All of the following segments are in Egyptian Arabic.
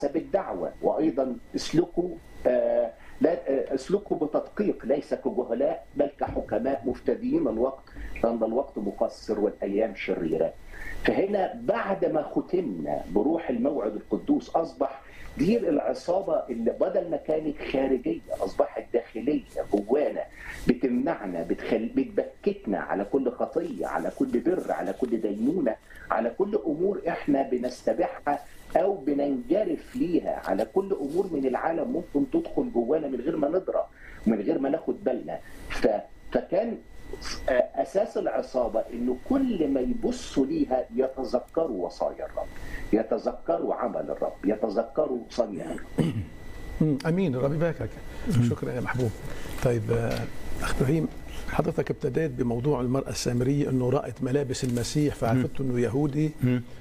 حسب الدعوه وايضا اسلكوا آه لا آه، اسلكوا بتدقيق ليس كجهلاء بل كحكماء مفتدين الوقت لان الوقت مقصر والايام شريره. فهنا بعد ما ختمنا بروح الموعد القدوس اصبح دي العصابه اللي بدل ما كانت خارجيه اصبحت داخليه جوانا بتمنعنا بتخل... بتبكتنا على كل خطيه على كل بر على كل دينونه على كل امور احنا بنستبيحها او بننجرف ليها على كل امور من العالم ممكن تدخل جوانا من غير ما ندرى ومن غير ما ناخد بالنا ف... فكان اساس العصابه انه كل ما يبصوا ليها يتذكروا وصايا الرب يتذكروا عمل الرب يتذكروا صنيع الرب مم، امين ربي يباركك شكرا يا محبوب طيب آه، اخ ابراهيم حضرتك ابتديت بموضوع المرأة السامرية انه رأت ملابس المسيح فعرفت انه يهودي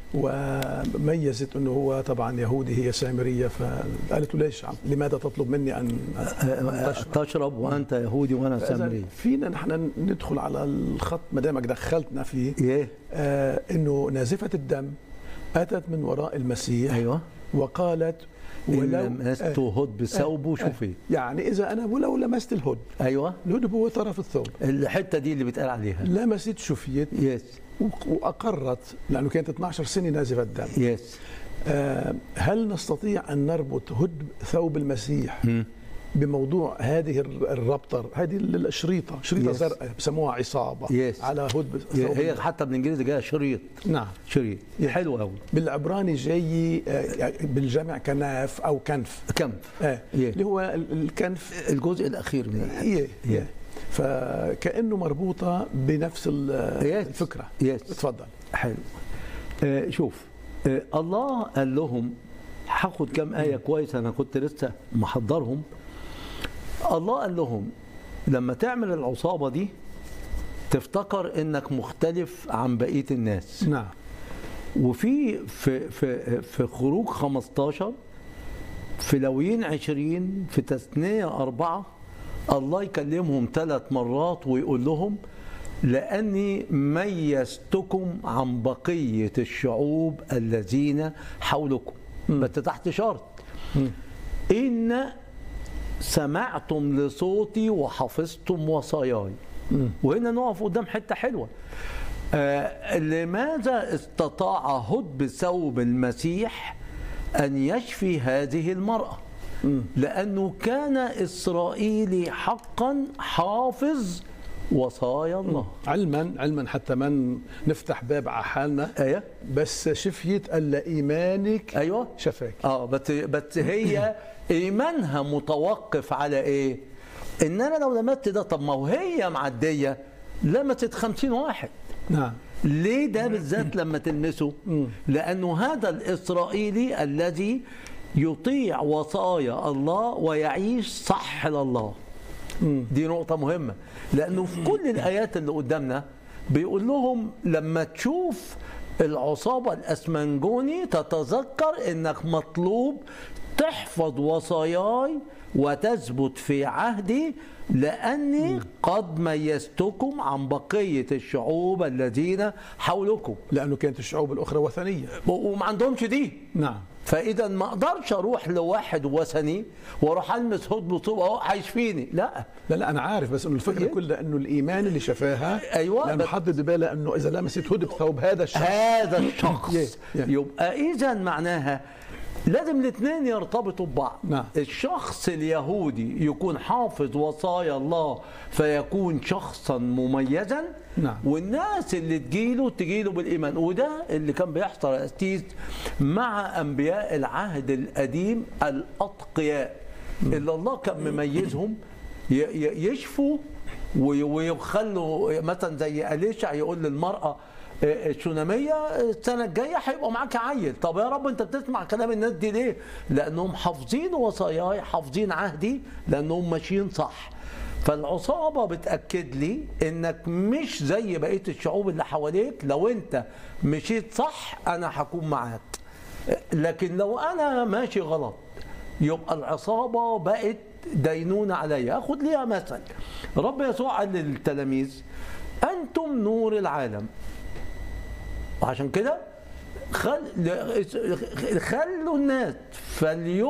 وميزت انه هو طبعا يهودي هي سامرية فقالت له ليش عم- لماذا تطلب مني ان تشرب؟ تشرب وانت يهودي وانا فإذا سامري فينا نحن ندخل على الخط ما دامك دخلتنا فيه ايه آه انه نازفة الدم اتت من وراء المسيح ايوه وقالت ان ولو لمست آه، هد بثوبه شوفي يعني اذا انا ولو لمست الهد ايوه الهد هو طرف الثوب الحته دي اللي بيتقال عليها لمست شفيت يس وق- واقرت لانه كانت 12 سنه نازفه الدم يس آه، هل نستطيع ان نربط هد ثوب المسيح بموضوع هذه الر- الربطه هذه الشريطه شريطه Yes. زرقاء بسموها عصابه Yes. على هد ثوب هي حتى بالانجليزي جايه شريط نعم شريط حلو قوي بالعبراني جاي آه، بالجمع كناف او كنف كم آه. Yeah. اللي هو ال- الكنف الجزء الاخير من الحلقة. هي هي فكانه مربوطه بنفس ال- Yes. الفكره Yes. اتفضل حلو آه شوف آه الله قال لهم هاخد كام آية كويس أنا كنت لسه محضرهم الله قال لهم لما تعمل العصابة دي تفتكر إنك مختلف عن بقية الناس نعم وفي في في في خروج 15 في لويين 20 في تثنية أربعة الله يكلمهم ثلاث مرات ويقول لهم لأني ميزتكم عن بقية الشعوب الذين حولكم بس تحت شرط إن سمعتم لصوتي وحفظتم وصاياي وهنا نقف قدام حتة حلوة آه لماذا استطاع هد بثوب المسيح أن يشفي هذه المرأة لأنه كان إسرائيلي حقا حافظ وصايا الله علما علما حتى ما نفتح باب على حالنا ايه بس شفيت الا ايمانك ايوه شفاك اه بس بس هي ايمانها متوقف على ايه؟ ان انا لو لمست ده طب ما وهي معديه لمست خمسين واحد نعم ليه ده بالذات لما تلمسه؟ لانه هذا الاسرائيلي الذي يطيع وصايا الله ويعيش صح لله. دي نقطة مهمة لأنه في كل الآيات اللي قدامنا بيقول لهم لما تشوف العصابة الأسمنجوني تتذكر إنك مطلوب تحفظ وصاياي وتثبت في عهدي لأني قد ميزتكم عن بقية الشعوب الذين حولكم لانه كانت الشعوب الاخرى وثنيه وما عندهمش دي نعم فاذا ما اقدرش اروح لواحد وثني واروح المس هد بطوب اهو هيشفيني لا لا لا انا عارف بس انه الفكره إيه؟ كلها انه الايمان اللي شفاها أيوة، لانه بس- حدد بالها انه اذا لمست هد بثوب هذا الشخص هذا الشخص Yeah, yeah. يبقى اذا معناها لازم الاثنين يرتبطوا ببعض نعم. الشخص اليهودي يكون حافظ وصايا الله فيكون شخصا مميزا نعم. والناس اللي تجيله تجيله بالايمان وده اللي كان بيحصل يا أستيذ مع انبياء العهد القديم الاتقياء اللي الله كان مميزهم ي- ي- يشفوا وي- ويخلوا مثلا زي أليشع يقول للمرأة الشونامية السنة الجاية هيبقى معاك عيل طب يا رب انت بتسمع كلام الناس دي ليه لانهم حافظين وصاياي حافظين عهدي لانهم ماشيين صح فالعصابة بتأكد لي انك مش زي بقية الشعوب اللي حواليك لو انت مشيت صح انا هكون معاك لكن لو انا ماشي غلط يبقى العصابة بقت دينونة عليا أخذ ليها مثل رب يسوع قال للتلاميذ أنتم نور العالم وعشان كده خل... خلوا الناس فاليوم